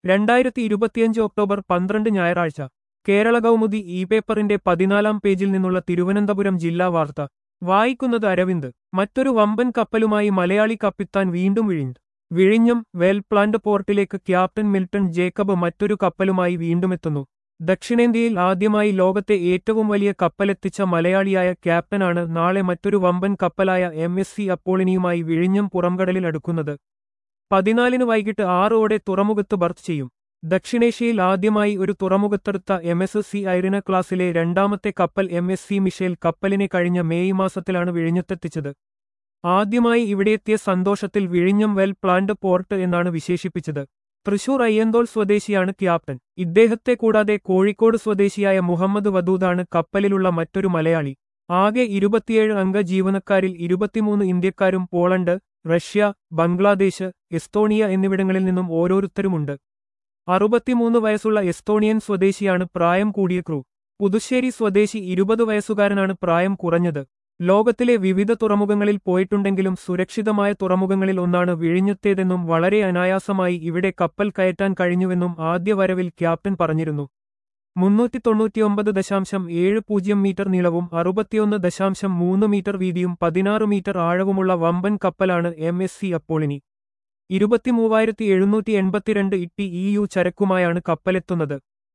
രണ്ടായിരത്തി ഇരുപത്തിയഞ്ച് ഒക്ടോബർ പന്ത്രണ്ട് ഞായറാഴ്ച കേരള കൗമുദി ഇ പേപ്പറിന്റെ പതിനാലാം പേജിൽ നിന്നുള്ള തിരുവനന്തപുരം ജില്ലാ വാർത്ത വായിക്കുന്നത് അരവിന്ദ് മറ്റൊരു വമ്പൻ കപ്പലുമായി മലയാളി കപ്പിത്താൻ വീണ്ടും വിഴിഞ്ഞ് വിഴിഞ്ഞം വെൽ പ്ലാന്റ് പോർട്ടിലേക്ക് ക്യാപ്റ്റൻ മിൽട്ടൺ ജേക്കബ് മറ്റൊരു കപ്പലുമായി വീണ്ടുമെത്തുന്നു ദക്ഷിണേന്ത്യയിൽ ആദ്യമായി ലോകത്തെ ഏറ്റവും വലിയ കപ്പലെത്തിച്ച മലയാളിയായ ക്യാപ്റ്റനാണ് നാളെ മറ്റൊരു വമ്പൻ കപ്പലായ എം എസ് സി അപ്പോളിനിയുമായി വിഴിഞ്ഞം പുറംകടലിൽ അടുക്കുന്നത് പതിനാലിന് വൈകിട്ട് ആറോടെ തുറമുഖത്ത് ബർത്ത് ചെയ്യും ദക്ഷിണേഷ്യയിൽ ആദ്യമായി ഒരു തുറമുഖത്തെടുത്ത എം എസ് സി ഐറിന ക്ലാസിലെ രണ്ടാമത്തെ കപ്പൽ എം എസ് സി മിഷേൽ കപ്പലിനെ കഴിഞ്ഞ മേയ് മാസത്തിലാണ് വിഴിഞ്ഞത്തെത്തിച്ചത് ആദ്യമായി ഇവിടെയെത്തിയ സന്തോഷത്തിൽ വിഴിഞ്ഞം വെൽ പ്ലാന്റ് പോർട്ട് എന്നാണ് വിശേഷിപ്പിച്ചത് തൃശൂർ അയ്യന്തോൾ സ്വദേശിയാണ് ക്യാപ്റ്റൻ ഇദ്ദേഹത്തെ കൂടാതെ കോഴിക്കോട് സ്വദേശിയായ മുഹമ്മദ് വദൂദാണ് കപ്പലിലുള്ള മറ്റൊരു മലയാളി ആകെ ഇരുപത്തിയേഴ് അംഗ ജീവനക്കാരിൽ ഇരുപത്തിമൂന്ന് ഇന്ത്യക്കാരും പോളണ്ട് റഷ്യ ബംഗ്ലാദേശ് എസ്തോണിയ എന്നിവിടങ്ങളിൽ നിന്നും ഓരോരുത്തരുമുണ്ട് അറുപത്തിമൂന്ന് വയസ്സുള്ള എസ്തോണിയൻ സ്വദേശിയാണ് പ്രായം കൂടിയ ക്രൂ പുതുശ്ശേരി സ്വദേശി ഇരുപത് വയസ്സുകാരനാണ് പ്രായം കുറഞ്ഞത് ലോകത്തിലെ വിവിധ തുറമുഖങ്ങളിൽ പോയിട്ടുണ്ടെങ്കിലും സുരക്ഷിതമായ തുറമുഖങ്ങളിൽ ഒന്നാണ് വിഴിഞ്ഞത്തേതെന്നും വളരെ അനായാസമായി ഇവിടെ കപ്പൽ കയറ്റാൻ കഴിഞ്ഞുവെന്നും ആദ്യ വരവിൽ ക്യാപ്റ്റൻ പറഞ്ഞിരുന്നു മുന്നൂറ്റി തൊണ്ണൂറ്റിയൊമ്പത് ദശാംശം ഏഴ് പൂജ്യം മീറ്റർ നീളവും അറുപത്തിയൊന്ന് ദശാംശം മൂന്ന് മീറ്റർ വീതിയും പതിനാറ് മീറ്റർ ആഴവുമുള്ള വമ്പൻ കപ്പലാണ് എം എസ് സി അപ്പോളിനി ഇരുപത്തിമൂവായിരത്തി എഴുന്നൂറ്റി എൺപത്തിരണ്ട് ഇട്ടി ഇ യു ചരക്കുമായാണ് കപ്പലെത്തുന്നത്